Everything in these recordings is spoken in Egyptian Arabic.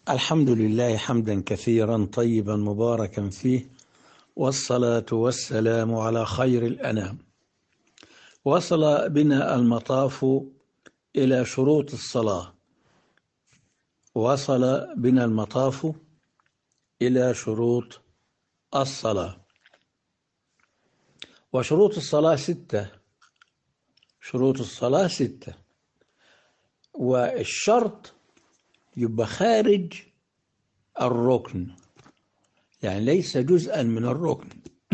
الحمد لله حمدا كثيرا طيبا مباركا فيه والصلاة والسلام على خير الأنام وصل بنا المطاف إلى شروط الصلاة وصل بنا المطاف إلى شروط الصلاة وشروط الصلاة ستة شروط الصلاة ستة والشرط يبقى خارج الركن يعني ليس جزءا من الركن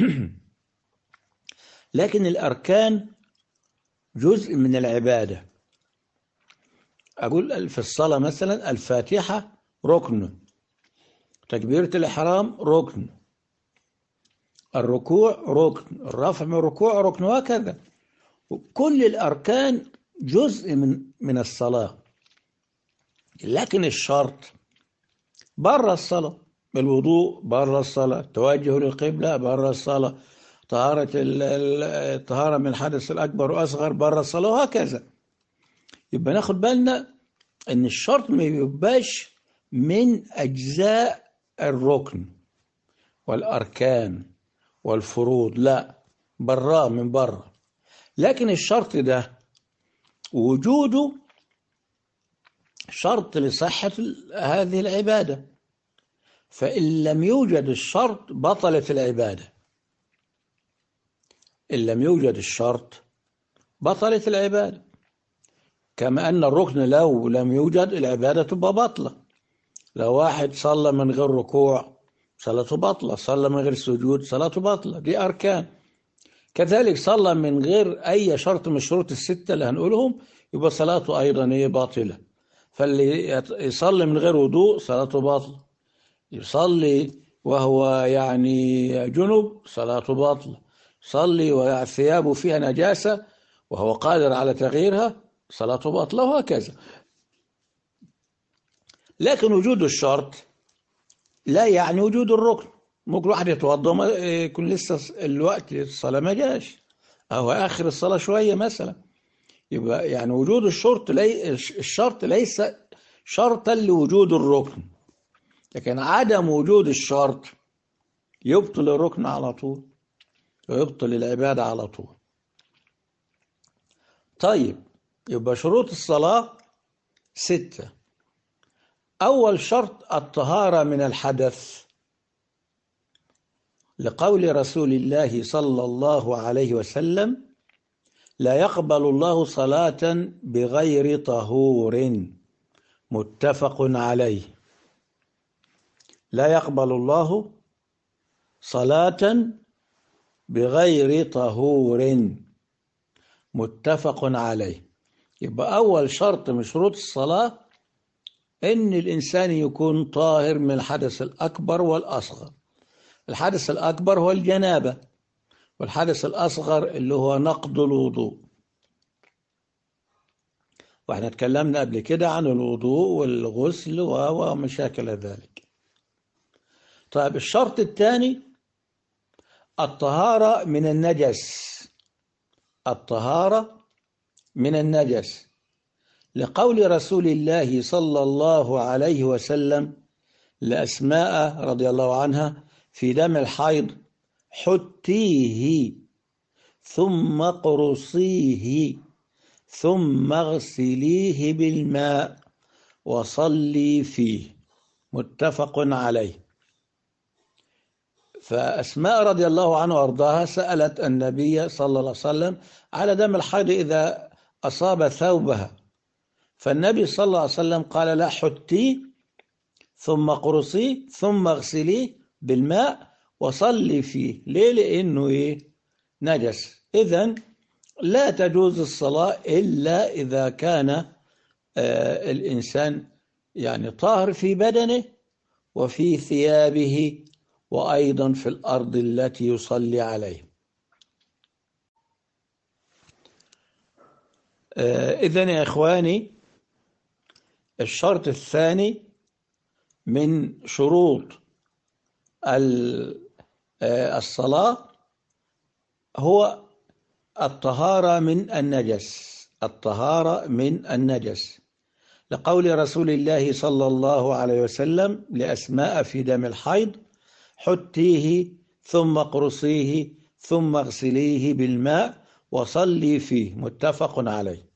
لكن الأركان جزء من العبادة أقول في الصلاة مثلا الفاتحة ركن تكبيرة الإحرام ركن الركوع ركن الرفع من الركوع ركن وهكذا كل الأركان جزء من من الصلاة لكن الشرط بره الصلاة الوضوء بره الصلاة التوجه للقبلة بره الصلاة طهارة الطهارة من الحدث الأكبر وأصغر بره الصلاة وهكذا يبقى ناخد بالنا إن الشرط ما يبقاش من أجزاء الركن والأركان والفروض لا براه من بره لكن الشرط ده وجوده شرط لصحة هذه العبادة فإن لم يوجد الشرط بطلت العبادة إن لم يوجد الشرط بطلت العبادة كما أن الركن لو لم يوجد العبادة تبقى بطلة لو واحد صلى من غير ركوع صلاته بطلة صلى من غير سجود صلاته بطلة دي أركان كذلك صلى من غير أي شرط من الشروط الستة اللي هنقولهم يبقى صلاته أيضا هي باطلة فاللي يصلي من غير وضوء صلاته باطلة يصلي وهو يعني جنب صلاته باطلة يصلي وثيابه فيها نجاسة وهو قادر على تغييرها صلاته باطلة وهكذا لكن وجود الشرط لا يعني وجود الركن ممكن واحد يتوضا يكون لسه الوقت الصلاة ما جاش أو آخر الصلاة شوية مثلا يبقى يعني وجود الشرط لي الشرط ليس شرطا لوجود الركن لكن عدم وجود الشرط يبطل الركن على طول ويبطل العبادة على طول طيب يبقى شروط الصلاة ستة أول شرط الطهارة من الحدث لقول رسول الله صلى الله عليه وسلم لا يقبل الله صلاة بغير طهور متفق عليه لا يقبل الله صلاة بغير طهور متفق عليه يبقى أول شرط من شروط الصلاة إن الإنسان يكون طاهر من الحدث الأكبر والأصغر الحدث الأكبر هو الجنابة والحدث الأصغر اللي هو نقض الوضوء واحنا اتكلمنا قبل كده عن الوضوء والغسل ومشاكل ذلك طيب الشرط الثاني الطهارة من النجس الطهارة من النجس لقول رسول الله صلى الله عليه وسلم لأسماء رضي الله عنها في دم الحيض حتيه ثم قرصيه ثم اغسليه بالماء وصلي فيه متفق عليه فأسماء رضي الله عنها وأرضاها سألت النبي صلى الله عليه وسلم على دم الحيض إذا أصاب ثوبها فالنبي صلى الله عليه وسلم قال لا حتي ثم قرصي ثم اغسليه بالماء وصلي فيه ليه لأنه إيه نجس إذا لا تجوز الصلاة إلا إذا كان آه الإنسان يعني طاهر في بدنه وفي ثيابه وأيضا في الأرض التي يصلي عليها آه إذا يا إخواني الشرط الثاني من شروط الصلاة هو الطهارة من النجس الطهارة من النجس لقول رسول الله صلى الله عليه وسلم لأسماء في دم الحيض حتيه ثم اقرصيه ثم اغسليه بالماء وصلي فيه متفق عليه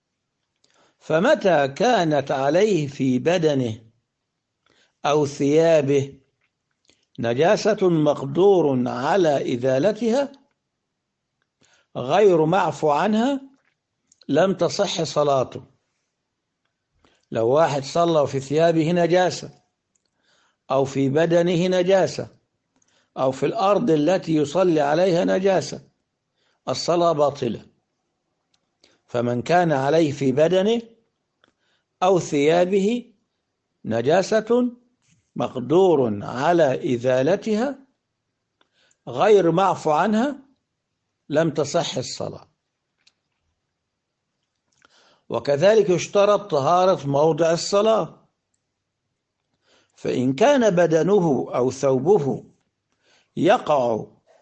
فمتى كانت عليه في بدنه أو ثيابه نجاسة مقدور على إزالتها غير معفو عنها لم تصح صلاته لو واحد صلى في ثيابه نجاسة أو في بدنه نجاسة أو في الأرض التي يصلي عليها نجاسة الصلاة باطلة فمن كان عليه في بدنه أو ثيابه نجاسة مقدور على إزالتها غير معفو عنها لم تصح الصلاة وكذلك يشترط طهارة موضع الصلاة فإن كان بدنه أو ثوبه يقع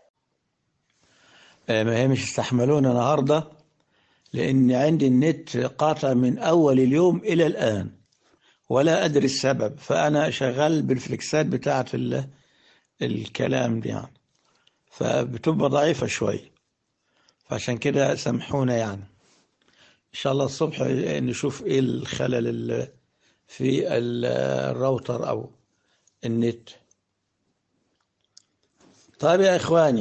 ما هي مش استحملونا النهاردة لأن عندي النت قاطع من أول اليوم إلى الآن ولا أدري السبب فأنا شغال بالفلكسات بتاعة الكلام دي يعني فبتبقى ضعيفة شوي فعشان كده سامحونا يعني إن شاء الله الصبح نشوف إيه الخلل في الراوتر أو النت طيب يا إخواني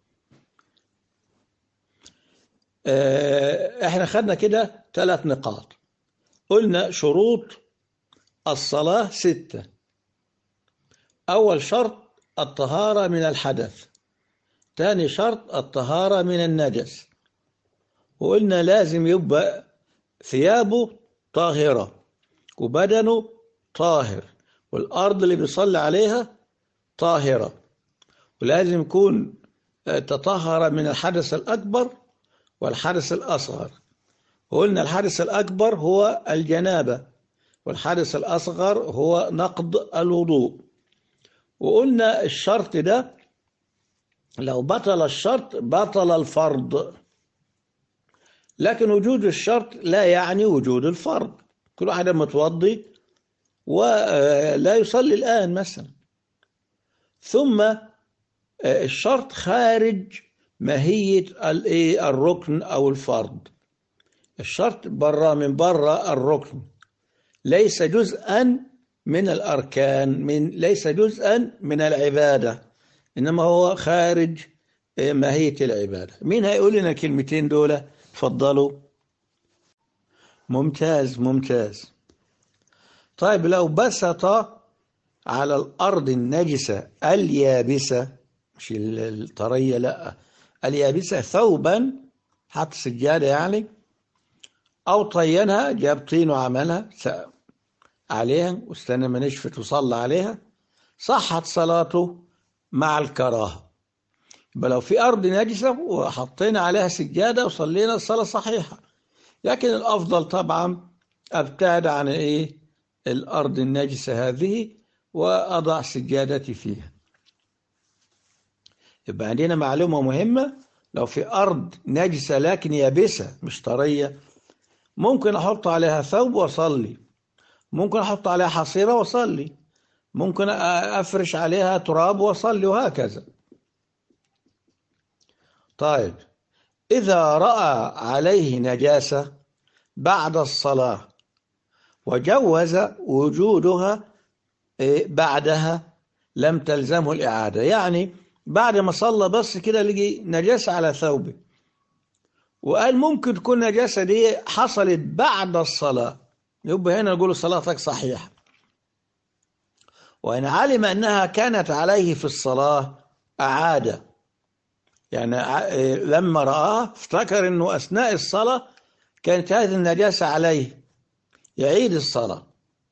احنا خدنا كده ثلاث نقاط قلنا شروط الصلاة ستة أول شرط الطهارة من الحدث ثاني شرط الطهارة من النجس وقلنا لازم يبقى ثيابه طاهرة وبدنه طاهر والأرض اللي بيصلي عليها طاهرة ولازم يكون تطهر من الحدث الأكبر والحدث الأصغر وقلنا الحدث الأكبر هو الجنابة والحدث الأصغر هو نقض الوضوء وقلنا الشرط ده لو بطل الشرط بطل الفرض لكن وجود الشرط لا يعني وجود الفرض كل واحد متوضي ولا يصلي الآن مثلا ثم الشرط خارج ماهية الركن أو الفرض الشرط برا من برا الركن ليس جزءا من الأركان من ليس جزءا من العبادة إنما هو خارج ماهية العبادة مين هيقول لنا الكلمتين دول تفضلوا ممتاز ممتاز طيب لو بسط على الأرض النجسة اليابسة مش الطرية لا اليابسة ثوبا حط سجادة يعني أو طينها جاب طين وعملها عليها واستنى ما نشفت وصلى عليها صحت صلاته مع الكراهة يبقى لو في أرض نجسة وحطينا عليها سجادة وصلينا الصلاة صحيحة لكن الأفضل طبعا أبتعد عن إيه الأرض النجسة هذه وأضع سجادتي فيها يبقى عندنا معلومة مهمة لو في أرض نجسة لكن يابسة مش طرية ممكن أحط عليها ثوب وأصلي ممكن أحط عليها حصيرة وأصلي ممكن أفرش عليها تراب وأصلي وهكذا طيب إذا رأى عليه نجاسة بعد الصلاة وجوز وجودها بعدها لم تلزمه الإعادة يعني بعد ما صلى بس كده لقي نجاسة على ثوبه وقال ممكن تكون نجاسة دي حصلت بعد الصلاة يبقى هنا نقول صلاتك صحيحة وإن علم أنها كانت عليه في الصلاة أعاد يعني لما رآها افتكر أنه أثناء الصلاة كانت هذه النجاسة عليه يعيد الصلاة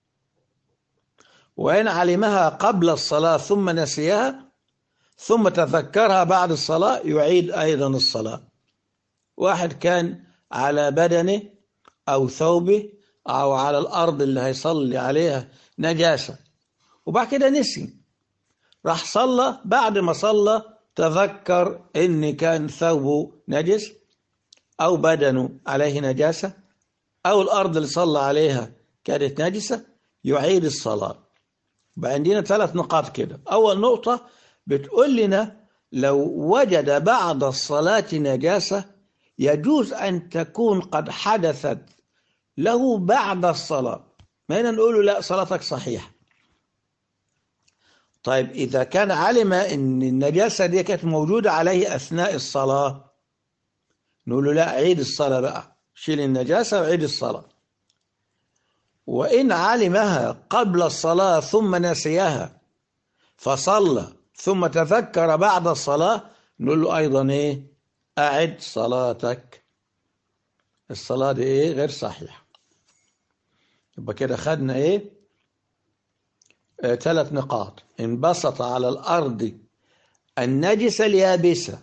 وإن علمها قبل الصلاة ثم نسيها ثم تذكرها بعد الصلاة يعيد أيضا الصلاة واحد كان على بدنه أو ثوبه أو على الأرض اللي هيصلي عليها نجاسة وبعد كده نسي راح صلى بعد ما صلى تذكر إن كان ثوبه نجس أو بدنه عليه نجاسة أو الأرض اللي صلى عليها كانت نجسة يعيد الصلاة بقى عندنا ثلاث نقاط كده أول نقطة بتقول لنا لو وجد بعد الصلاة نجاسة يجوز أن تكون قد حدثت له بعد الصلاة ما هنا نقول له لا صلاتك صحيحة طيب إذا كان علم أن النجاسة دي كانت موجودة عليه أثناء الصلاة نقول له لا عيد الصلاة بقى شيل النجاسة وعيد الصلاة وإن علمها قبل الصلاة ثم نسيها فصلى ثم تذكر بعد الصلاة نقول له أيضا إيه أعد صلاتك الصلاة دي إيه غير صحيحة يبقى كده خدنا إيه آه ثلاث نقاط انبسط على الأرض النجسة اليابسة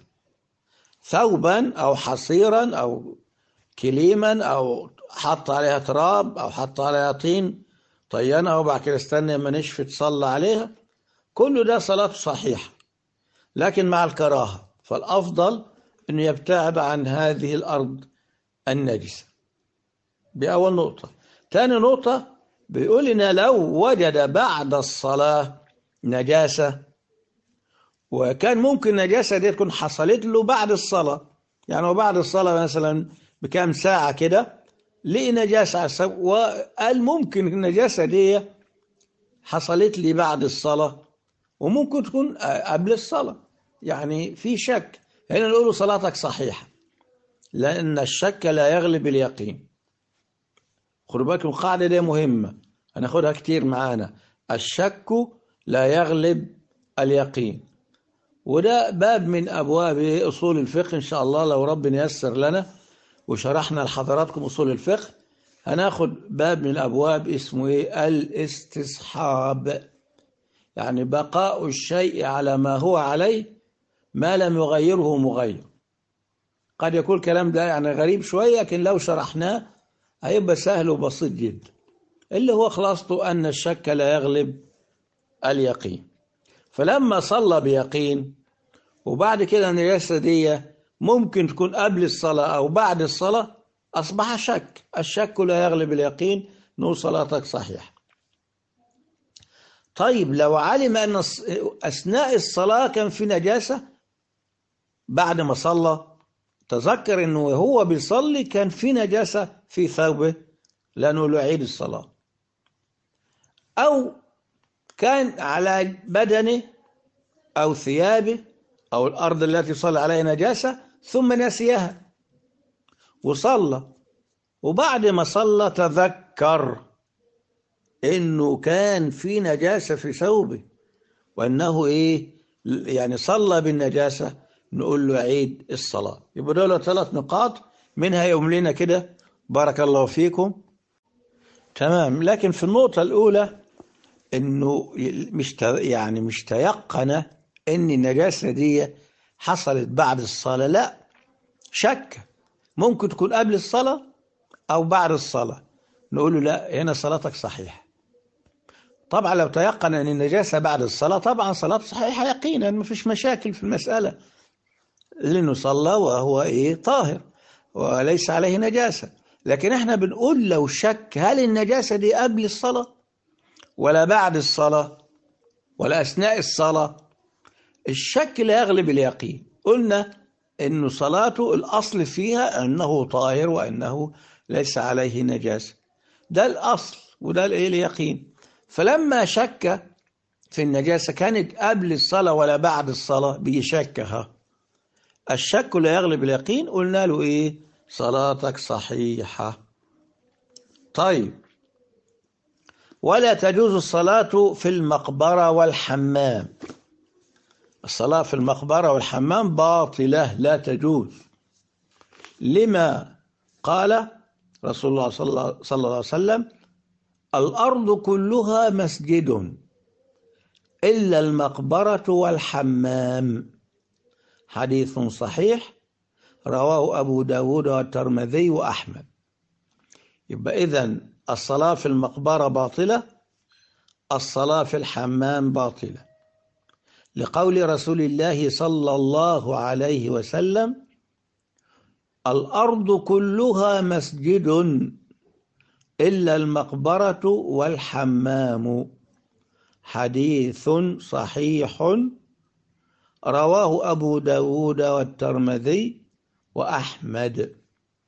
ثوبا أو حصيرا أو كليما أو حط عليها تراب أو حط عليها طين طينها وبعد كده استنى ما نشفت صلى عليها كل ده صلاة صحيحة لكن مع الكراهة فالأفضل أنه يبتعد عن هذه الأرض النجسة بأول نقطة ثاني نقطة بيقول لنا لو وجد بعد الصلاة نجاسة وكان ممكن النجاسة دي تكون حصلت له بعد الصلاة يعني وبعد الصلاة مثلا بكام ساعة كده لقي نجاسة على السبب وقال ممكن النجاسة دي حصلت لي بعد الصلاة وممكن تكون قبل الصلاة يعني في شك هنا نقول صلاتك صحيحة لأن الشك لا يغلب اليقين خدوا بالكم القاعدة دي مهمة هناخدها كتير معانا الشك لا يغلب اليقين وده باب من أبواب أصول الفقه إن شاء الله لو ربنا ييسر لنا وشرحنا لحضراتكم أصول الفقه هناخد باب من الأبواب اسمه إيه الاستصحاب يعني بقاء الشيء على ما هو عليه ما لم يغيره مغير قد يكون الكلام ده يعني غريب شوية لكن لو شرحناه هيبقى سهل وبسيط جدا اللي هو خلاصته أن الشك لا يغلب اليقين فلما صلى بيقين وبعد كده النجاسة دي ممكن تكون قبل الصلاة أو بعد الصلاة أصبح شك الشك لا يغلب اليقين نقول صلاتك صحيحة طيب لو علم أن أثناء الصلاة كان في نجاسة بعد ما صلى تذكر أنه هو بيصلي كان في نجاسة في ثوبه لأنه له عيد الصلاة أو كان على بدنه أو ثيابه أو الأرض التي صلى عليها نجاسة ثم نسيها وصلى وبعد ما صلى تذكر انه كان في نجاسه في ثوبه وانه ايه يعني صلى بالنجاسه نقول له عيد الصلاه يبقى دول ثلاث نقاط منها يوم لنا كده بارك الله فيكم تمام لكن في النقطه الاولى انه مش يعني مش تيقن ان النجاسه دي حصلت بعد الصلاه لا شك ممكن تكون قبل الصلاه او بعد الصلاه نقول له لا هنا صلاتك صحيحه طبعا لو تيقن ان النجاسه بعد الصلاه طبعا صلاته صحيحه يقينا ما فيش مشاكل في المساله لانه صلى وهو ايه طاهر وليس عليه نجاسه لكن احنا بنقول لو شك هل النجاسه دي قبل الصلاه ولا بعد الصلاه ولا اثناء الصلاه الشك لا يغلب اليقين قلنا انه صلاته الاصل فيها انه طاهر وانه ليس عليه نجاسه ده الاصل وده الايه اليقين فلما شك في النجاسة كانت قبل الصلاة ولا بعد الصلاة بيشكها الشك لا يغلب اليقين قلنا له ايه صلاتك صحيحة طيب ولا تجوز الصلاة في المقبرة والحمام الصلاة في المقبرة والحمام باطلة لا تجوز لما قال رسول الله صلى الله عليه وسلم الأرض كلها مسجد إلا المقبرة والحمام حديث صحيح رواه أبو داود والترمذي وأحمد يبقى إذن الصلاة في المقبرة باطلة الصلاة في الحمام باطلة لقول رسول الله صلى الله عليه وسلم الأرض كلها مسجد إلا المقبرة والحمام حديث صحيح رواه أبو داود والترمذي وأحمد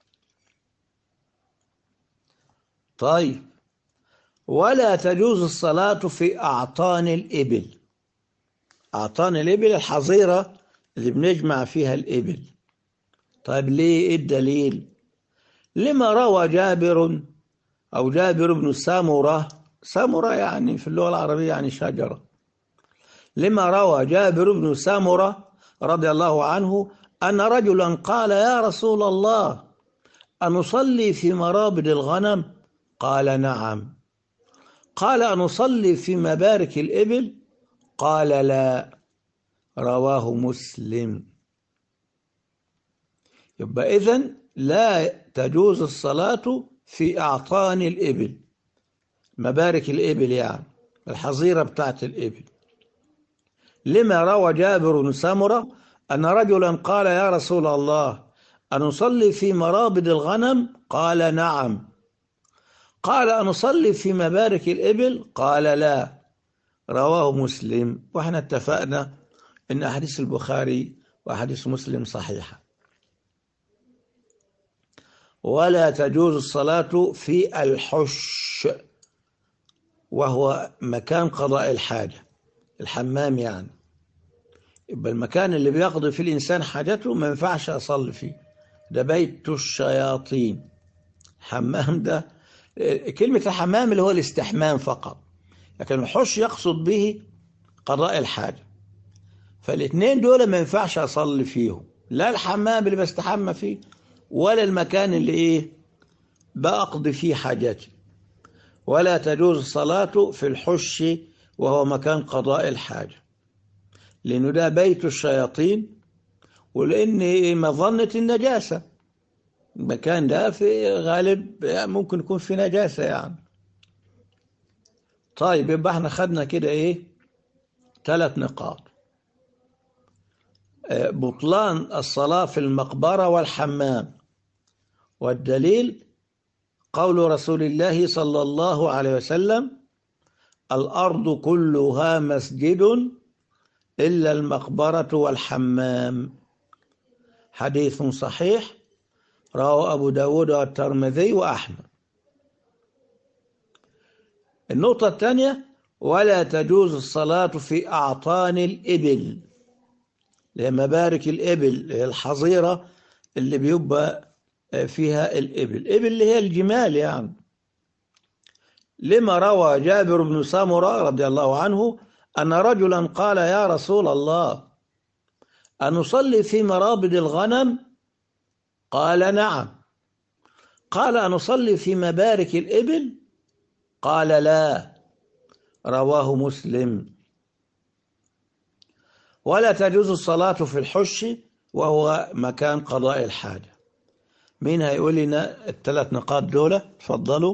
طيب ولا تجوز الصلاة في أعطان الإبل أعطان الإبل الحظيرة اللي بنجمع فيها الإبل طيب ليه إيه الدليل لما روى جابر أو جابر بن سامرة سامرة يعني في اللغة العربية يعني شجرة لما روى جابر بن سامرة رضي الله عنه أن رجلا قال يا رسول الله أنصلي في مرابد الغنم قال نعم قال أنصلي في مبارك الإبل قال لا رواه مسلم يبقى إذن لا تجوز الصلاة في أعطان الإبل مبارك الإبل يعني الحظيرة بتاعت الإبل لما روى جابر بن سمرة أن رجلا قال يا رسول الله أنصلي في مرابد الغنم قال نعم قال أنصلي في مبارك الإبل قال لا رواه مسلم وإحنا اتفقنا أن أحاديث البخاري وأحاديث مسلم صحيحة ولا تجوز الصلاة في الحش وهو مكان قضاء الحاجة الحمام يعني يبقى المكان اللي بيقضي فيه الإنسان حاجته ما ينفعش أصلي فيه ده بيت الشياطين حمام ده كلمة الحمام اللي هو الاستحمام فقط لكن الحش يقصد به قضاء الحاجة فالاثنين دول ما ينفعش أصلي فيهم لا الحمام اللي بستحمى فيه ولا المكان اللي إيه بأقضي فيه حاجتي ولا تجوز الصلاة في الحش وهو مكان قضاء الحاجة لأنه ده بيت الشياطين ولأن مظنة النجاسة المكان ده في غالب ممكن يكون في نجاسة يعني طيب يبقى احنا خدنا كده ايه ثلاث نقاط بطلان الصلاة في المقبرة والحمام والدليل قول رسول الله صلى الله عليه وسلم الأرض كلها مسجد إلا المقبرة والحمام حديث صحيح رواه أبو داود والترمذي وأحمد النقطة الثانية ولا تجوز الصلاة في أعطان الإبل لمبارك الإبل الحظيرة اللي بيبقى فيها الإبل الإبل اللي هي الجمال يعني لما روى جابر بن سامرة رضي الله عنه أن رجلا قال يا رسول الله أنصلي في مرابد الغنم قال نعم قال أنصلي في مبارك الإبل قال لا رواه مسلم ولا تجوز الصلاة في الحش وهو مكان قضاء الحاجة مين هيقول لنا الثلاث نقاط دول تفضلوا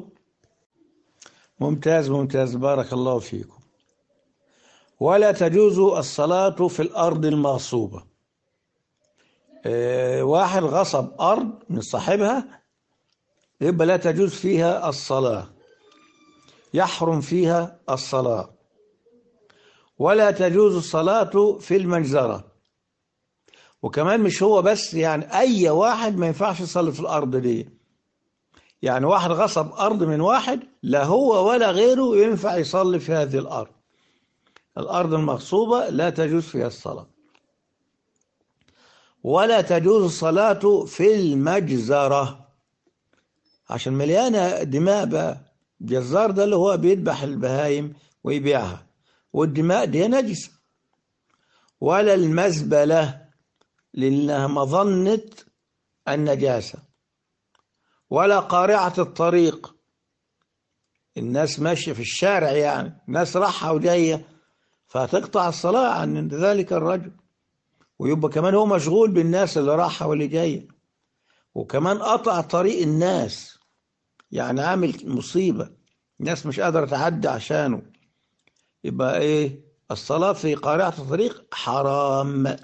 ممتاز ممتاز بارك الله فيكم ولا تجوز الصلاة في الأرض المغصوبة اه واحد غصب أرض من صاحبها يبقى لا تجوز فيها الصلاة يحرم فيها الصلاة ولا تجوز الصلاة في المجزرة وكمان مش هو بس يعني أي واحد ما ينفعش يصلي في الأرض دي يعني واحد غصب أرض من واحد لا هو ولا غيره ينفع يصلي في هذه الأرض الأرض المغصوبة لا تجوز فيها الصلاة ولا تجوز الصلاة في المجزرة عشان مليانة دماء بقى الجزار ده اللي هو بيذبح البهايم ويبيعها والدماء دي نجسة ولا المزبلة لأنها مظنة النجاسة ولا قارعة الطريق الناس ماشية في الشارع يعني ناس راحة وجاية فتقطع الصلاة عن ذلك الرجل ويبقى كمان هو مشغول بالناس اللي راحة واللي جاية وكمان قطع طريق الناس يعني عامل مصيبة الناس مش قادرة تعدي عشانه يبقى ايه الصلاة في قارعة الطريق حرام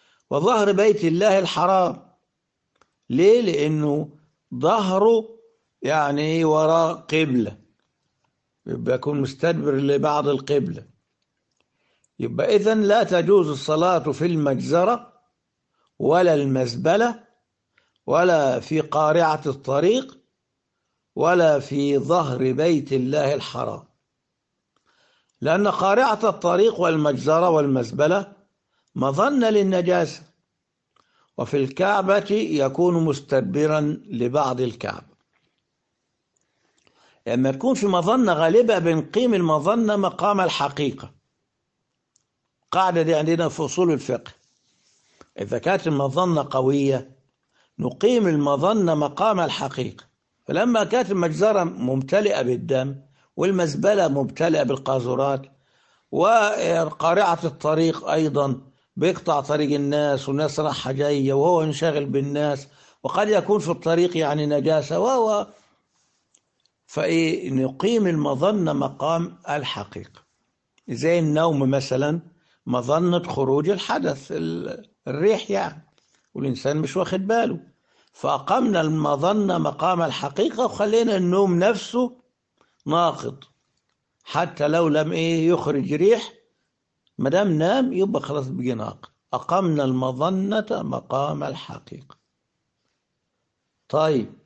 وظهر بيت الله الحرام ليه لأنه ظهره يعني وراء قبلة يبقى يكون مستدبر لبعض القبلة يبقى إذا لا تجوز الصلاة في المجزرة ولا المزبلة ولا في قارعة الطريق ولا في ظهر بيت الله الحرام لأن قارعة الطريق والمجزرة والمزبلة مظنة للنجاسة وفي الكعبة يكون مستدبرا لبعض الكعبة لما تكون في مظنة غالبة بنقيم المظنة مقام الحقيقة قاعدة دي عندنا في أصول الفقه إذا كانت المظنة قوية نقيم المظنة مقام الحقيقة فلما كانت المجزرة ممتلئة بالدم والمزبلة ممتلئة بالقاذورات وقارعة الطريق أيضا بيقطع طريق الناس والناس رايحة جاية وهو ينشغل بالناس وقد يكون في الطريق يعني نجاسة وهو فإيه نقيم المظنة مقام الحقيقة زي النوم مثلا مظنة خروج الحدث الريح يعني والإنسان مش واخد باله فأقمنا المظنة مقام الحقيقة وخلينا النوم نفسه ناقض حتى لو لم إيه يخرج ريح ما دام نام يبقى خلاص بقي ناقض أقمنا المظنة مقام الحقيقة طيب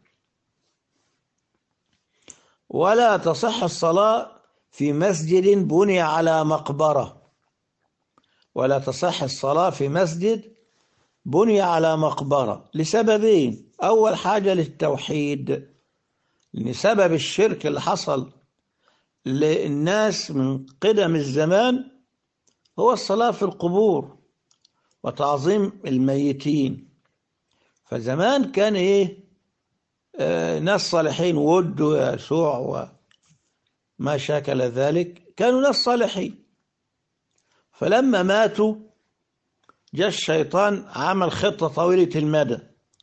ولا تصح الصلاة في مسجد بني على مقبرة ولا تصح الصلاة في مسجد بني على مقبرة لسببين أول حاجة للتوحيد لأن سبب الشرك اللي حصل للناس من قدم الزمان هو الصلاة في القبور وتعظيم الميتين فزمان كان إيه آه ناس صالحين ود ويسوع وما شاكل ذلك كانوا ناس صالحين فلما ماتوا جاء الشيطان عمل خطة طويلة المدى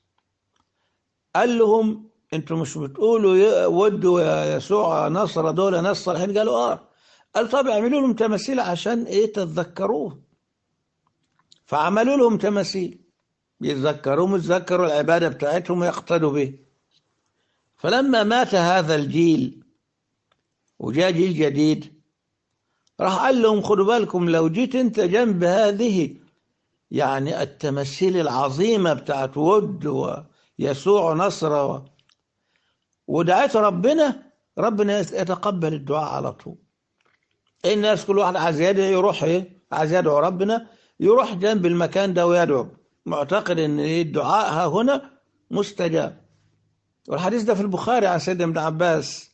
قال لهم انتوا مش بتقولوا ودوا يا يسوع نصر دول ناس صالحين قالوا اه قال طب اعملوا لهم تماثيل عشان ايه تتذكروه فعملوا لهم تماثيل يتذكروهم يتذكروا العبادة بتاعتهم ويقتدوا به فلما مات هذا الجيل وجاء جيل جديد راح قال لهم خدوا بالكم لو جيت انت جنب هذه يعني التماثيل العظيمة بتاعت ود ويسوع نصر و... ودعيت ربنا ربنا يتقبل الدعاء على طول الناس كل واحد عايز يدعي يروح ايه عايز يدعو ربنا يروح جنب المكان ده ويدعو معتقد ان الدعاء ها هنا مستجاب والحديث ده في البخاري عن سيدنا ابن عباس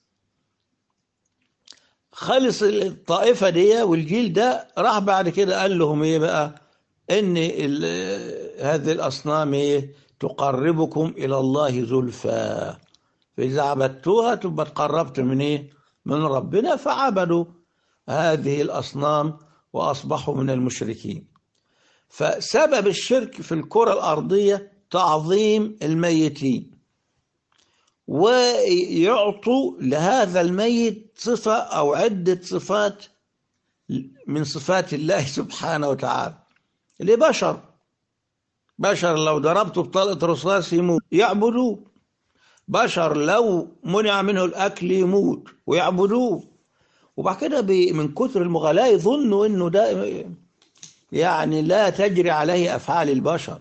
خلص الطائفة دي والجيل ده راح بعد كده قال لهم ايه بقى ان هذه الاصنام ايه تقربكم الى الله زلفى فاذا عبدتوها تبقى تقربت من ايه من ربنا فعبدوا هذه الاصنام واصبحوا من المشركين فسبب الشرك في الكرة الارضية تعظيم الميتين ويعطوا لهذا الميت صفة او عدة صفات من صفات الله سبحانه وتعالى لبشر بشر لو ضربته بطلقة رصاص يموت يعبدوه بشر لو منع منه الأكل يموت ويعبدوه وبعد كده من كثر المغالاة يظنوا إنه ده يعني لا تجري عليه أفعال البشر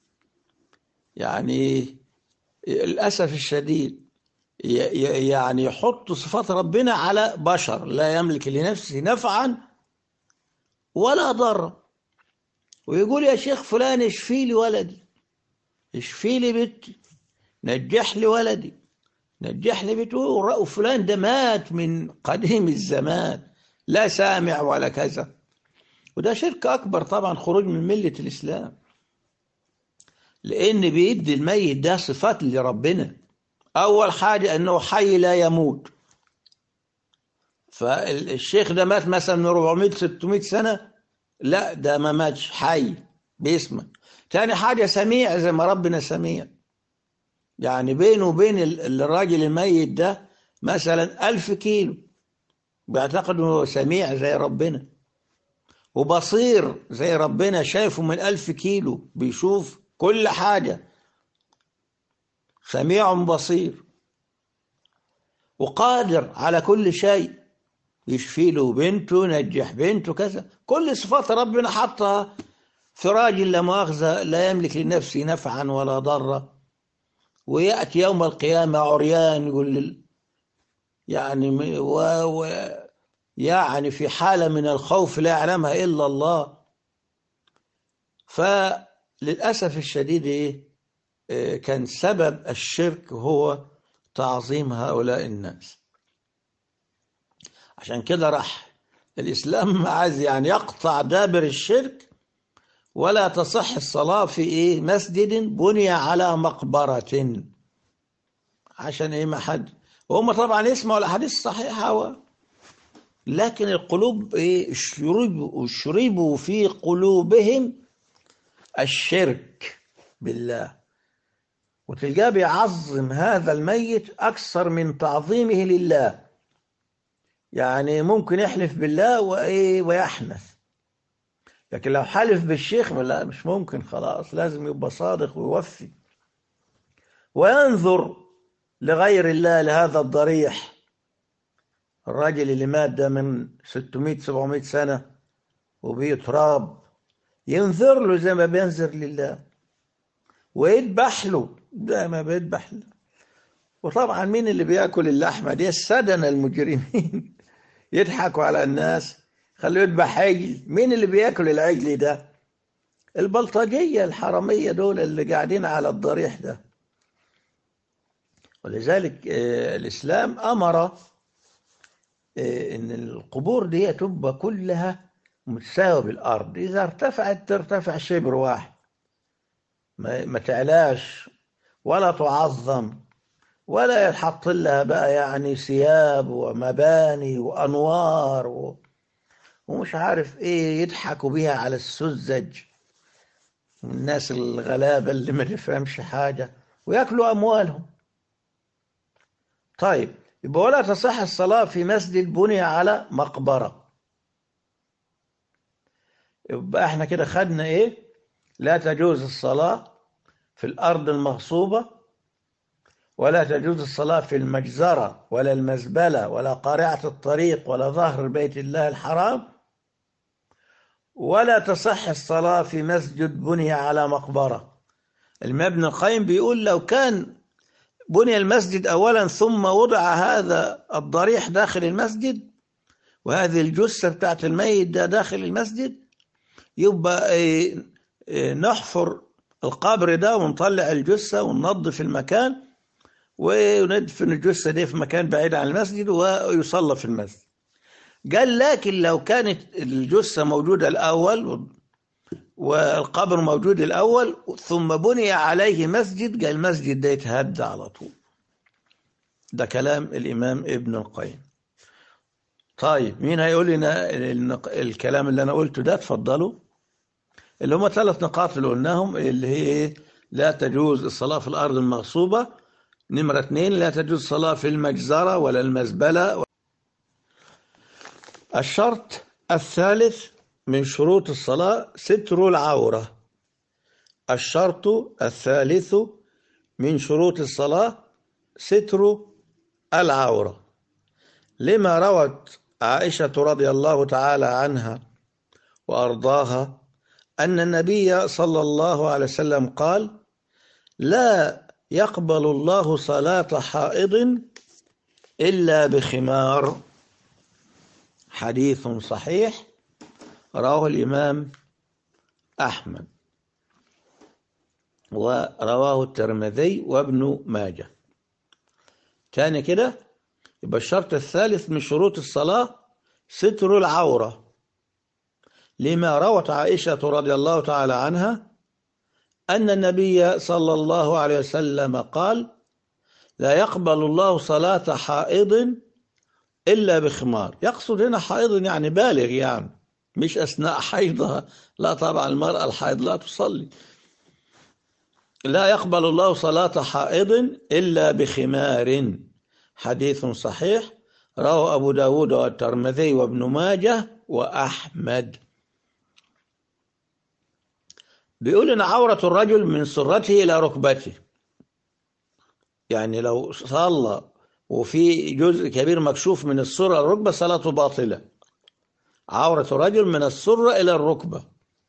يعني للأسف الشديد يعني يحط صفات ربنا على بشر لا يملك لنفسه نفعا ولا ضرا ويقول يا شيخ فلان اشفي لي ولدي اشفي لي بنتي نجح لي ولدي نجح لي بنتي وفلان ده مات من قديم الزمان لا سامع ولا كذا وده شرك أكبر طبعا خروج من ملة الإسلام لأن بيدي الميت ده صفات لربنا أول حاجة أنه حي لا يموت فالشيخ ده مات مثلا من 400 600 سنة لا ده ما ماتش حي بيسمع تاني حاجة سميع زي ما ربنا سميع يعني بينه وبين الراجل الميت ده مثلا ألف كيلو بيعتقد انه سميع زي ربنا وبصير زي ربنا شايفه من ألف كيلو بيشوف كل حاجة سميع بصير وقادر على كل شيء يشفي له بنته ينجح بنته كذا كل صفات ربنا حطها في راجل لا مؤاخذة لا يملك لنفسه نفعا ولا ضرا ويأتي يوم القيامة عريان يقول لل... يعني و... و... يعني في حالة من الخوف لا يعلمها إلا الله فللأسف الشديد إيه؟ كان سبب الشرك هو تعظيم هؤلاء الناس عشان كده راح الإسلام عايز يعني يقطع دابر الشرك ولا تصح الصلاة في إيه مسجد بني على مقبرة عشان إيه ما حد وهم طبعا يسمعوا الأحاديث الصحيحة و... لكن القلوب إيه شربوا شربوا في قلوبهم الشرك بالله وتلقاه بيعظم هذا الميت أكثر من تعظيمه لله يعني ممكن يحلف بالله وإيه ويحنث لكن لو حلف بالشيخ لا مش ممكن خلاص لازم يبقى صادق ويوفي وينظر لغير الله لهذا الضريح الراجل اللي مات ده من 600 700 سنة وبيه تراب ينذر له زي ما بينذر لله ويذبح له زي ما بيذبح له وطبعا مين اللي بياكل اللحمة دي السدنة المجرمين يضحكوا على الناس خلوه يذبح عجل مين اللي بياكل العجل ده البلطجية الحرامية دول اللي قاعدين على الضريح ده ولذلك الإسلام أمر إن القبور دي تبقى كلها متساوية بالأرض إذا ارتفعت ترتفع شبر واحد ما تعلاش ولا تعظم ولا يتحط لها بقى يعني ثياب ومباني وأنوار و... ومش عارف ايه يضحكوا بيها على السذج الناس الغلابة اللي ما تفهمش حاجة وياكلوا أموالهم طيب يبقى ولا تصح الصلاة في مسجد بني على مقبرة يبقى احنا كده خدنا ايه لا تجوز الصلاة في الأرض المغصوبة ولا تجوز الصلاة في المجزرة ولا المزبلة ولا قارعة الطريق ولا ظهر بيت الله الحرام ولا تصح الصلاة في مسجد بني على مقبرة المبنى القيم بيقول لو كان بني المسجد أولا ثم وضع هذا الضريح داخل المسجد وهذه الجثة بتاعت الميت ده داخل المسجد يبقى نحفر القبر ده ونطلع الجثة وننظف المكان وندفن الجثة دي في مكان بعيد عن المسجد ويصلى في المسجد قال لكن لو كانت الجثة موجودة الأول والقبر موجود الأول ثم بني عليه مسجد قال المسجد ده يتهد على طول ده كلام الإمام ابن القيم طيب مين هيقول لنا الكلام اللي أنا قلته ده تفضلوا اللي هم ثلاث نقاط اللي قلناهم اللي هي لا تجوز الصلاة في الأرض المغصوبة نمرة اثنين لا تجوز الصلاة في المجزرة ولا المزبلة الشرط الثالث من شروط الصلاة ستر العورة الشرط الثالث من شروط الصلاة ستر العورة لما روت عائشة رضي الله تعالى عنها وأرضاها أن النبي صلى الله عليه وسلم قال لا يقبل الله صلاة حائض إلا بخمار حديث صحيح رواه الإمام أحمد ورواه الترمذي وابن ماجه تاني كده يبقى الشرط الثالث من شروط الصلاة ستر العورة لما روت عائشة رضي الله تعالى عنها أن النبي صلى الله عليه وسلم قال لا يقبل الله صلاة حائض إلا بخمار يقصد هنا حائض يعني بالغ يعني مش أثناء حيضها لا طبعا المرأة الحائض لا تصلي لا يقبل الله صلاة حائض إلا بخمار حديث صحيح رواه أبو داود والترمذي وابن ماجه وأحمد بيقول إن عورة الرجل من سرته إلى ركبته يعني لو صلى وفي جزء كبير مكشوف من السرة إلى الركبة صلاته باطلة عورة رجل من السرة إلى الركبة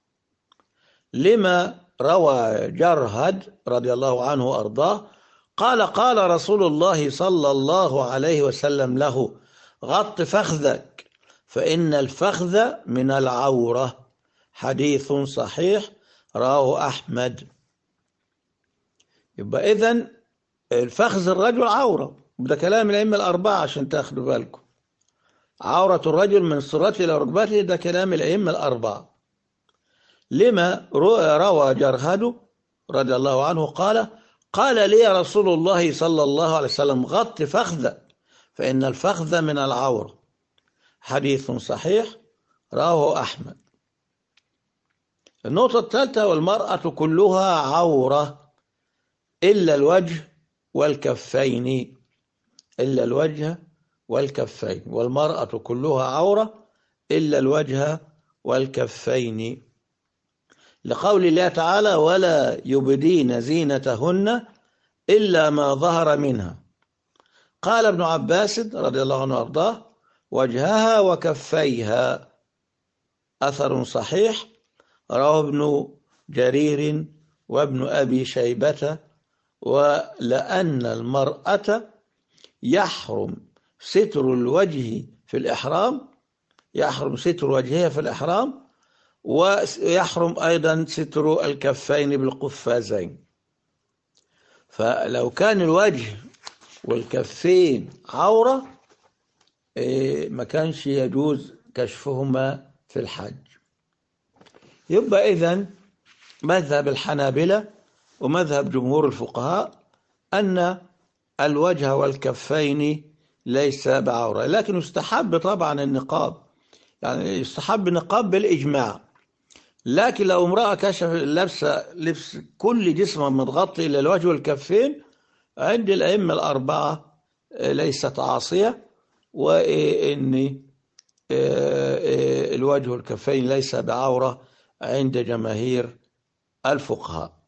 لما روى جرهد رضي الله عنه وأرضاه قال قال رسول الله صلى الله عليه وسلم له غط فخذك فإن الفخذ من العورة حديث صحيح رواه أحمد يبقى إذن الفخذ الرجل عورة ده كلام الأئمة الأربعة عشان تاخدوا بالكم عورة الرجل من سرته إلى ركبته ده كلام الأئمة الأربعة لما روى جرهد رضي الله عنه قال قال لي رسول الله صلى الله عليه وسلم غط فخذك فإن الفخذ من العورة حديث صحيح رواه أحمد النقطة الثالثة والمرأة كلها عورة إلا الوجه والكفين إلا الوجه والكفين والمرأة كلها عورة إلا الوجه والكفين لقول الله تعالى ولا يبدين زينتهن إلا ما ظهر منها قال ابن عباس رضي الله عنه وارضاه وجهها وكفيها أثر صحيح رواه ابن جرير وابن أبي شيبة ولأن المرأة يحرم ستر الوجه في الإحرام يحرم ستر وجهها في الإحرام ويحرم أيضا ستر الكفين بالقفازين فلو كان الوجه والكفين عورة ما كانش يجوز كشفهما في الحج يبقى إذن مذهب الحنابلة ومذهب جمهور الفقهاء أن الوجه والكفين ليس بعورة لكن يستحب طبعا النقاب يعني يستحب النقاب بالإجماع لكن لو امرأة كشف لابسة لبس كل جسمها متغطي إلى الوجه والكفين عند الأئمة الأربعة ليست عاصية وإن الوجه والكفين ليس بعورة عند جماهير الفقهاء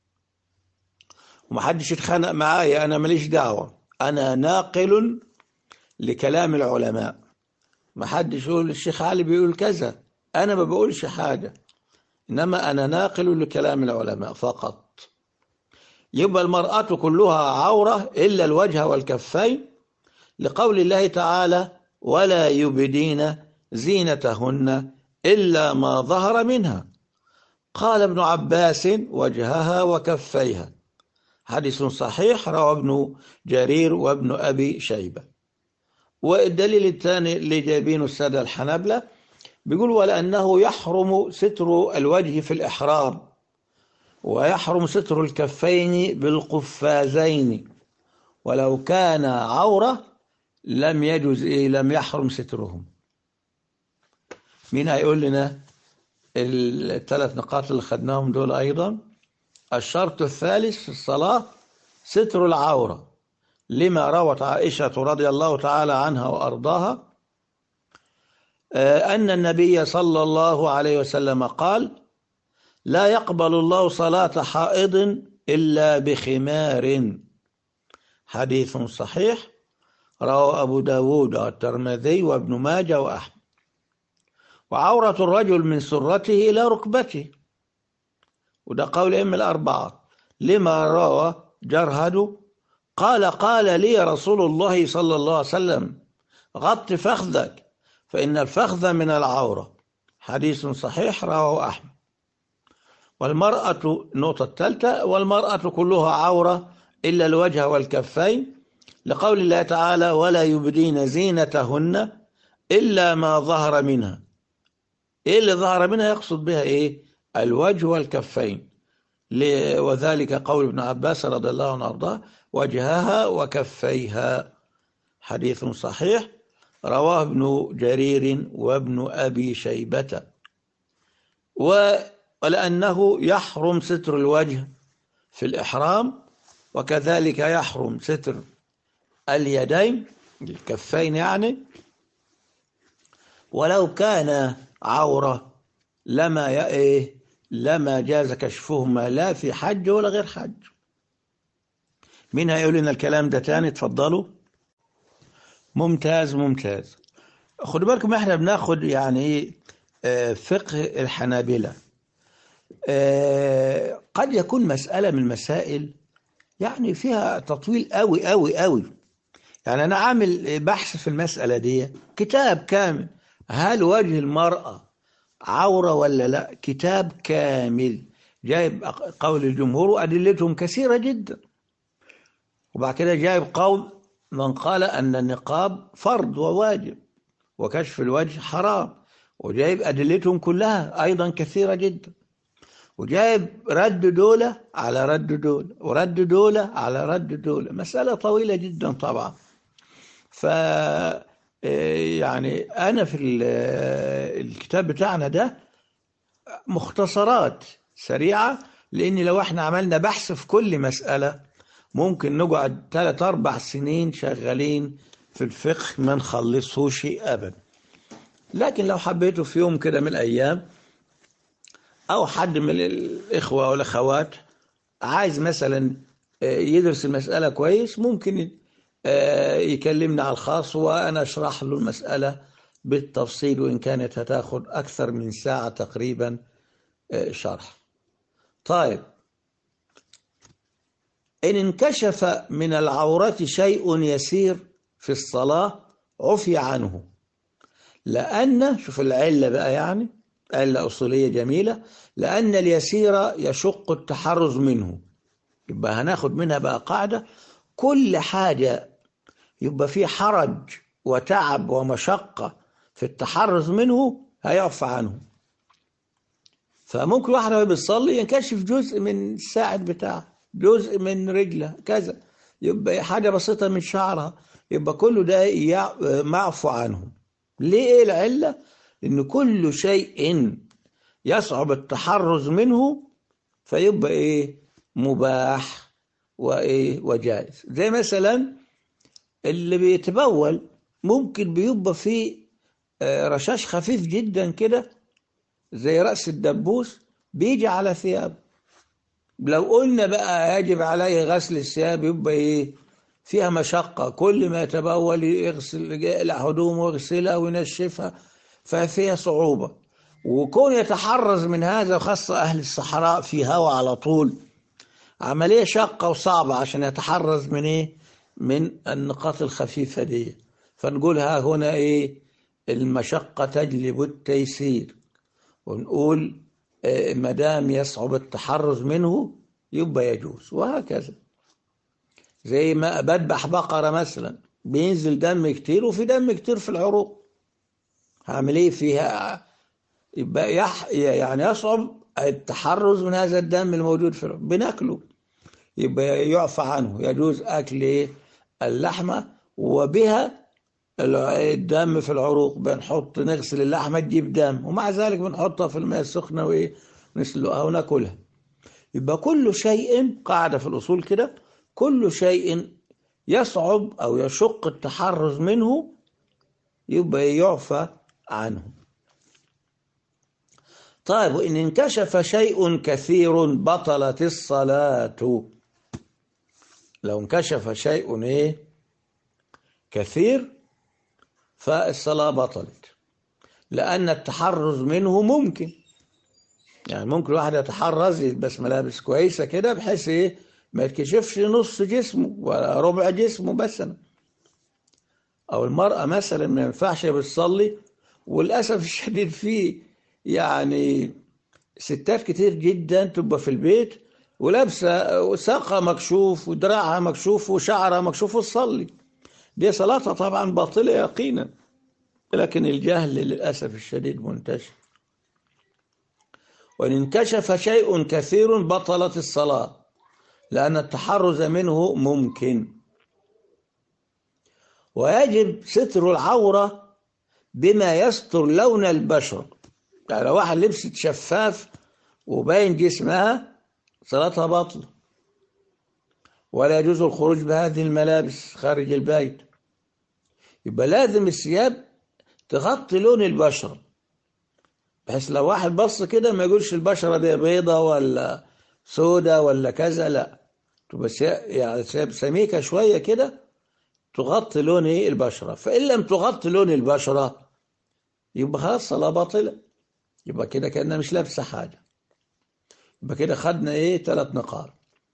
ومحدش يتخانق معايا أنا ماليش دعوة أنا ناقل لكلام العلماء محدش يقول الشيخ علي بيقول كذا أنا ما بقولش حاجة إنما أنا ناقل لكلام العلماء فقط يبقى المرأة كلها عورة إلا الوجه والكفين لقول الله تعالى ولا يبدين زينتهن إلا ما ظهر منها قال ابن عباس وجهها وكفيها حديث صحيح روى ابن جرير وابن أبي شيبة والدليل الثاني اللي جايبينه السادة الحنابلة بيقول ولأنه يحرم ستر الوجه في الإحرام ويحرم ستر الكفين بالقفازين ولو كان عورة لم يجوز إيه لم يحرم سترهم مين هيقول لنا الثلاث نقاط اللي خدناهم دول أيضا الشرط الثالث في الصلاة ستر العورة لما روت عائشة رضي الله تعالى عنها وأرضاها أن النبي صلى الله عليه وسلم قال لا يقبل الله صلاة حائض إلا بخمار حديث صحيح رواه أبو داود والترمذي وابن ماجه وأحمد وعورة الرجل من سرته إلى ركبته وده قول أم الأربعة لما روى جرهد قال قال لي رسول الله صلى الله عليه وسلم غط فخذك فإن الفخذ من العورة حديث صحيح رواه أحمد والمرأة النقطة الثالثة والمرأة كلها عورة إلا الوجه والكفين لقول الله تعالى ولا يبدين زينتهن إلا ما ظهر منها إيه اللي ظهر منها يقصد بها إيه الوجه والكفين وذلك قول ابن عباس رضي الله عنه وارضاه وجهها وكفيها حديث صحيح رواه ابن جرير وابن أبي شيبة ولأنه يحرم ستر الوجه في الإحرام وكذلك يحرم ستر اليدين الكفين يعني ولو كان عورة لما إيه لما جاز كشفهما لا في حج ولا غير حج مين هيقول لنا الكلام ده تاني اتفضلوا ممتاز ممتاز خدوا بالكم احنا بناخد يعني ايه آه، فقه الحنابلة آه، قد يكون مسألة من المسائل يعني فيها تطويل قوي قوي قوي يعني انا عامل بحث في المسألة دي كتاب كامل هل وجه المرأة عورة ولا لا كتاب كامل جايب قول الجمهور وأدلتهم كثيرة جدا وبعد كده جايب قول من قال أن النقاب فرض وواجب وكشف الوجه حرام وجايب أدلتهم كلها أيضا كثيرة جدا وجايب رد دولة على رد دولة ورد دولة على رد دولة مسألة طويلة جدا طبعا ف يعني أنا في الكتاب بتاعنا ده مختصرات سريعة لأن لو احنا عملنا بحث في كل مسألة ممكن نقعد ثلاث أربع سنين شغالين في الفقه ما نخلصهوش أبدا لكن لو حبيته في يوم كده من الأيام أو حد من الإخوة والأخوات عايز مثلا يدرس المسألة كويس ممكن يكلمنا على الخاص وأنا أشرح له المسألة بالتفصيل وإن كانت هتاخد أكثر من ساعة تقريبا شرح طيب إن انكشف من العورة شيء يسير في الصلاة عفي عنه لأن شوف العلة بقى يعني علة أصولية جميلة لأن اليسير يشق التحرز منه يبقى هناخد منها بقى قاعدة كل حاجة يبقى فيه حرج وتعب ومشقة في التحرز منه هيعفى عنه فممكن واحد وهو بيصلي ينكشف جزء من الساعد بتاعه جزء من رجله كذا يبقى حاجة بسيطة من شعرها يبقى كله ده معفو عنه ليه ايه العلة ان كل شيء يصعب التحرز منه فيبقى ايه مباح وايه وجائز زي مثلا اللي بيتبول ممكن بيبقى فيه رشاش خفيف جدا كده زي رأس الدبوس بيجي على ثياب لو قلنا بقى يجب عليه غسل الثياب يبقى ايه فيها مشقة كل ما يتبول يغسل هدومه ويغسلها وينشفها ففيها صعوبة وكون يتحرز من هذا وخاصة أهل الصحراء في هواء على طول عملية شاقة وصعبة عشان يتحرز من ايه من النقاط الخفيفة دي فنقولها هنا ايه المشقة تجلب التيسير ونقول ما دام يصعب التحرز منه يبقى يجوز وهكذا زي ما بذبح بقرة مثلا بينزل دم كتير وفي دم كتير في العروق هعمل ايه فيها يبقى يح يعني يصعب التحرز من هذا الدم الموجود في العروق بناكله يبقى يعفى عنه يجوز اكل ايه اللحمة وبها الدم في العروق بنحط نغسل اللحمة تجيب دم ومع ذلك بنحطها في الماء السخنة وإيه نسلقها وناكلها يبقى كل شيء قاعدة في الأصول كده كل شيء يصعب أو يشق التحرز منه يبقى يعفى عنه طيب وإن انكشف شيء كثير بطلت الصلاة لو انكشف شيء إيه كثير فالصلاة بطلت لأن التحرز منه ممكن يعني ممكن الواحد يتحرز يلبس ملابس كويسة كده بحيث إيه ما يتكشفش نص جسمه ولا ربع جسمه مثلا أو المرأة مثلا ما ينفعش بتصلي وللأسف الشديد فيه يعني ستات كتير جدا تبقى في البيت ولابسة ساقها مكشوف ودراعها مكشوف وشعرها مكشوف وتصلي دي صلاتها طبعا باطلة يقينا لكن الجهل للأسف الشديد منتشر وإن انكشف شيء كثير بطلت الصلاة لأن التحرز منه ممكن ويجب ستر العورة بما يستر لون البشر يعني لو واحد لبست شفاف وباين جسمها صلاتها باطلة ولا يجوز الخروج بهذه الملابس خارج البيت يبقى لازم الثياب تغطي لون البشرة بحيث لو واحد بص كده ما يقولش البشرة دي بيضة ولا سودة ولا كذا لا تبقى يعني ثياب سميكة شوية كده تغطي لون إيه البشرة فإن لم تغطي لون البشرة يبقى خلاص صلاة باطلة يبقى كده كأنها مش لابسة حاجة يبقى كده خدنا إيه ثلاث نقاط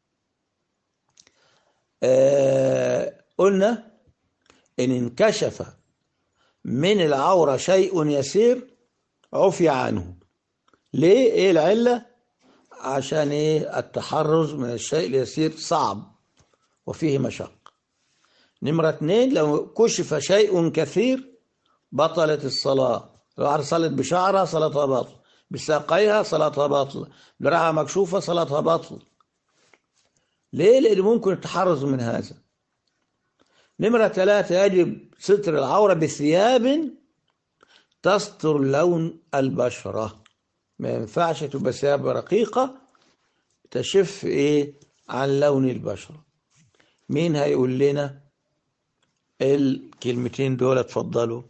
آه قلنا إن انكشف من العورة شيء يسير عفي عنه ليه ايه العلة عشان ايه التحرز من الشيء اليسير صعب وفيه مشق نمرة اتنين لو كشف شيء كثير بطلت الصلاة لو واحد صلت بشعرها صلاتها باطل بساقيها صلاتها باطل دراعها مكشوفة صلاتها باطل ليه لأن ممكن التحرز من هذا نمرة ثلاثة يجب ستر العورة بثياب تستر لون البشرة ما ينفعش تبقى ثياب رقيقة تشف ايه عن لون البشرة مين هيقول لنا الكلمتين دول اتفضلوا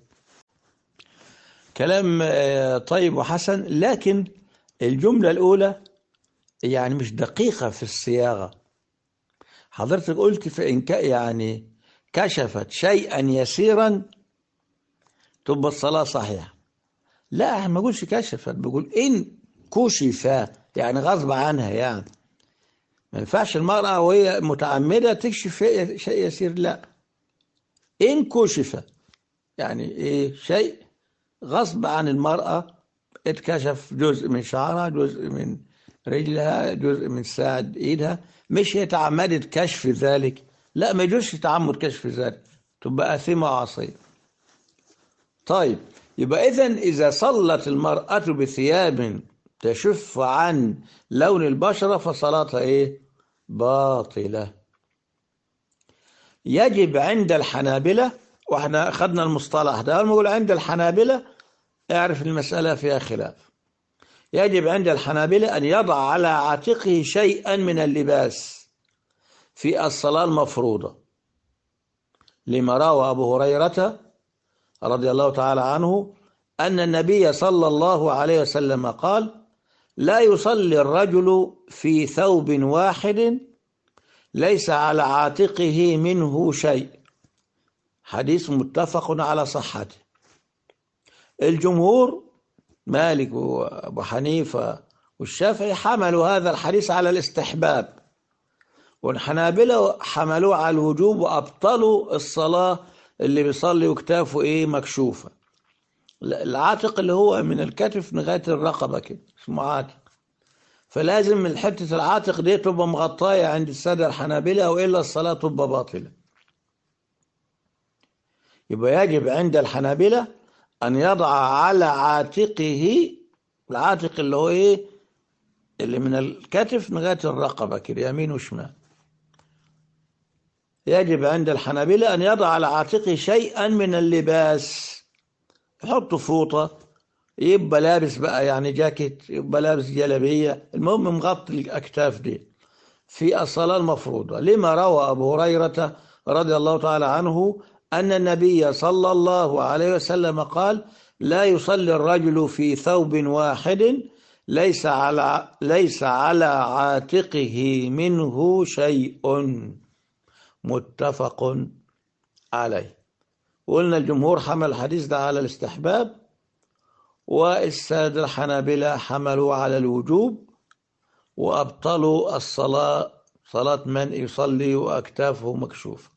كلام طيب وحسن لكن الجملة الأولى يعني مش دقيقة في الصياغة حضرتك قلت فإن يعني كشفت شيئا يسيرا تبقى الصلاة صحيحة لا ما اقولش كشفت بقول إن كشف يعني غصب عنها يعني ما ينفعش المرأة وهي متعمدة تكشف شيء يسير لا إن كشف يعني إيه شيء غصب عن المرأة اتكشف جزء من شعرها جزء من رجلها جزء من ساعد إيدها مش هي تعمدت كشف ذلك لا ما يجوزش تعمد كشف ذلك تبقى آثمة وعصية طيب يبقى إذا إذا صلت المرأة بثياب تشف عن لون البشرة فصلاتها إيه باطلة يجب عند الحنابلة واحنا أخذنا المصطلح ده نقول عند الحنابلة اعرف المسألة فيها خلاف يجب عند الحنابلة أن يضع على عاتقه شيئا من اللباس في الصلاة المفروضة لما روى أبو هريرة رضي الله تعالى عنه أن النبي صلى الله عليه وسلم قال لا يصلي الرجل في ثوب واحد ليس على عاتقه منه شيء حديث متفق على صحته الجمهور مالك وابو حنيفه والشافعي حملوا هذا الحديث على الاستحباب والحنابلة حملوه على الوجوب وأبطلوا الصلاة اللي بيصلي وكتافه إيه مكشوفة العاتق اللي هو من الكتف لغاية الرقبة كده اسمه عاتق فلازم من حتة العاتق دي تبقى مغطاية عند السادة الحنابلة وإلا الصلاة تبقى باطلة يبقى يجب عند الحنابلة أن يضع على عاتقه العاتق اللي هو إيه اللي من الكتف لغاية الرقبة كده يمين وشمال يجب عند الحنابلة أن يضع على عاتقه شيئا من اللباس يحط فوطة يبقى لابس بقى يعني جاكيت يبقى لابس جلبية المهم مغطي الأكتاف دي في الصلاة المفروضة لما روى أبو هريرة رضي الله تعالى عنه أن النبي صلى الله عليه وسلم قال لا يصلي الرجل في ثوب واحد ليس على ليس على عاتقه منه شيء متفق عليه قلنا الجمهور حمل الحديث ده على الاستحباب والسادة الحنابلة حملوا على الوجوب وأبطلوا الصلاة صلاة من يصلي وأكتافه مكشوفة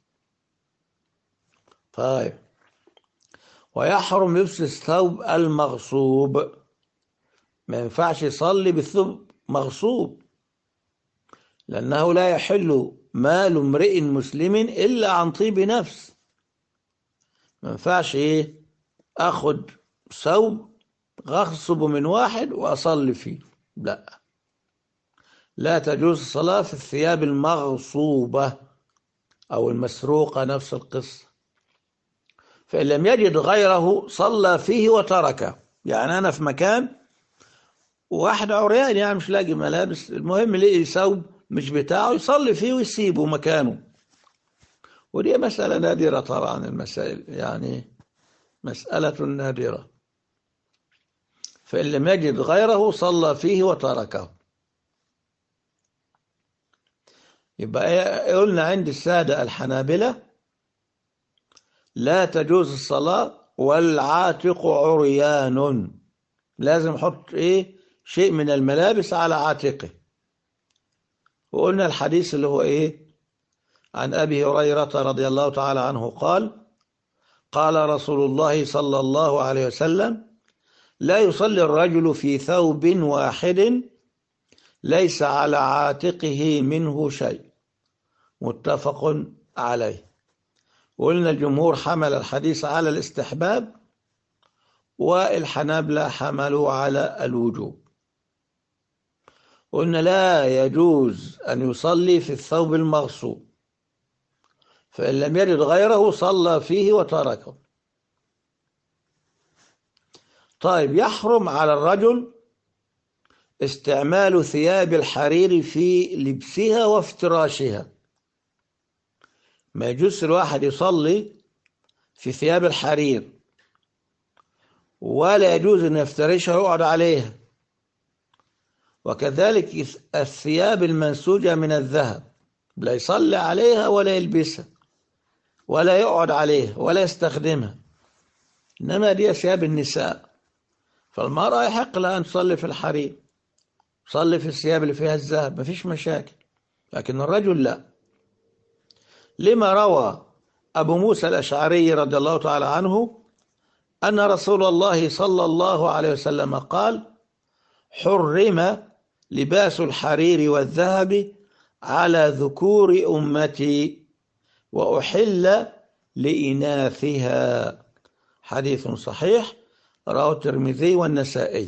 طيب ويحرم لبس الثوب المغصوب ما ينفعش يصلي بالثوب مغصوب لأنه لا يحل مال امرئ مسلم إلا عن طيب نفس ما ينفعش إيه أخد ثوب أغصب من واحد وأصلي فيه لا لا تجوز الصلاة في الثياب المغصوبة أو المسروقة نفس القصة فإن لم يجد غيره صلى فيه وتركه يعني أنا في مكان واحد عريان يعني مش لاقي ملابس المهم لقي ثوب مش بتاعه يصلي فيه ويسيبه مكانه ودي مسألة نادرة طبعا المسائل يعني مسألة نادرة فإن لم يجد غيره صلى فيه وتركه يبقى قلنا عند السادة الحنابلة لا تجوز الصلاة والعاتق عريان لازم يحط ايه شيء من الملابس على عاتقه وقلنا الحديث اللي هو ايه عن ابي هريره رضي الله تعالى عنه قال قال رسول الله صلى الله عليه وسلم لا يصلي الرجل في ثوب واحد ليس على عاتقه منه شيء متفق عليه وقلنا الجمهور حمل الحديث على الاستحباب والحنابلة حملوا على الوجوب قلنا لا يجوز أن يصلي في الثوب المغصوب فإن لم يجد غيره صلى فيه وتركه طيب يحرم على الرجل استعمال ثياب الحرير في لبسها وافتراشها ما يجوز الواحد يصلي في ثياب الحرير ولا يجوز أن يفترشها ويقعد عليها وكذلك الثياب المنسوجة من الذهب لا يصلي عليها ولا يلبسها ولا يقعد عليها ولا يستخدمها إنما دي ثياب النساء فالمرأة يحق لها أن تصلي في الحرير تصلي في الثياب اللي فيها الذهب مفيش مشاكل لكن الرجل لا لما روى أبو موسى الأشعري رضي الله تعالى عنه أن رسول الله صلى الله عليه وسلم قال حرم لباس الحرير والذهب على ذكور أمتي وأحل لإناثها حديث صحيح رواه الترمذي والنسائي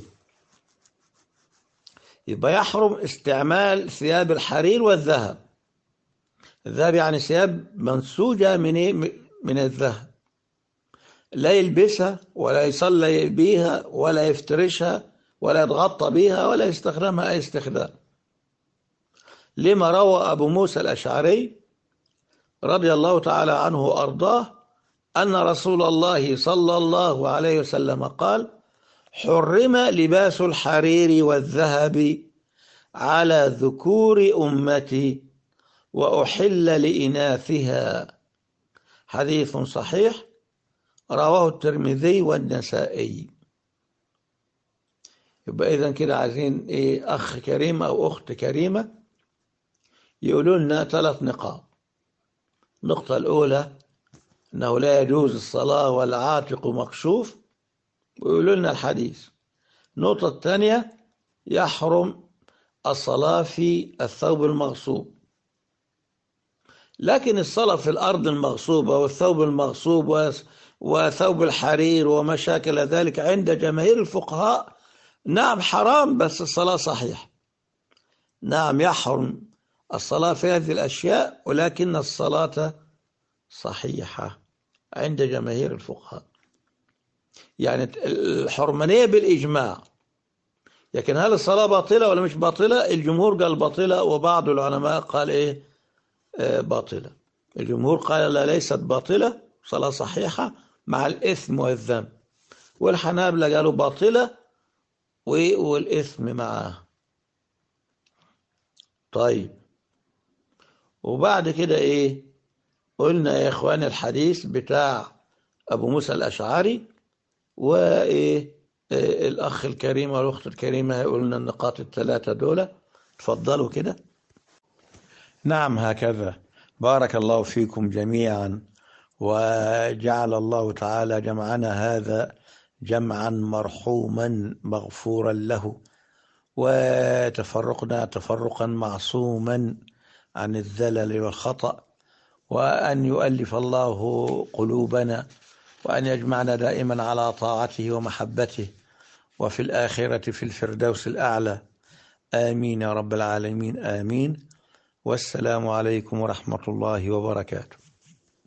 يبقى يحرم استعمال ثياب الحرير والذهب الذهب يعني ثياب منسوجة من من الذهب لا يلبسها ولا يصلي بيها ولا يفترشها ولا يتغطى بها ولا يستخدمها أي استخدام لما روى أبو موسى الأشعري رضي الله تعالى عنه وأرضاه أن رسول الله صلى الله عليه وسلم قال حرم لباس الحرير والذهب على ذكور أمتي وأحل لإناثها حديث صحيح رواه الترمذي والنسائي يبقى إذا كده عايزين إيه أخ كريم أو أخت كريمة يقولوا لنا ثلاث نقاط النقطة الأولى أنه لا يجوز الصلاة والعاتق مكشوف ويقولوا لنا الحديث النقطة الثانية يحرم الصلاة في الثوب المغصوب لكن الصلاة في الأرض المغصوبة والثوب المغصوب وثوب الحرير وما شاكل ذلك عند جماهير الفقهاء نعم حرام بس الصلاة صحيح نعم يحرم الصلاة في هذه الأشياء ولكن الصلاة صحيحة عند جماهير الفقهاء يعني الحرمانية بالإجماع لكن هل الصلاة باطلة ولا مش باطلة الجمهور قال باطلة وبعض العلماء قال إيه آه باطلة الجمهور قال لا ليست باطلة صلاة صحيحة مع الإثم والذنب والحنابلة قالوا باطلة والإثم معها طيب وبعد كده إيه قلنا يا إخوان الحديث بتاع أبو موسى الأشعري وإيه الأخ الكريم والأخت الكريمة يقولنا النقاط الثلاثة دول تفضلوا كده نعم هكذا بارك الله فيكم جميعا وجعل الله تعالى جمعنا هذا جمعا مرحوما مغفورا له وتفرقنا تفرقا معصوما عن الزلل والخطأ وأن يؤلف الله قلوبنا وأن يجمعنا دائما على طاعته ومحبته وفي الآخرة في الفردوس الأعلى آمين يا رب العالمين آمين والسلام عليكم ورحمة الله وبركاته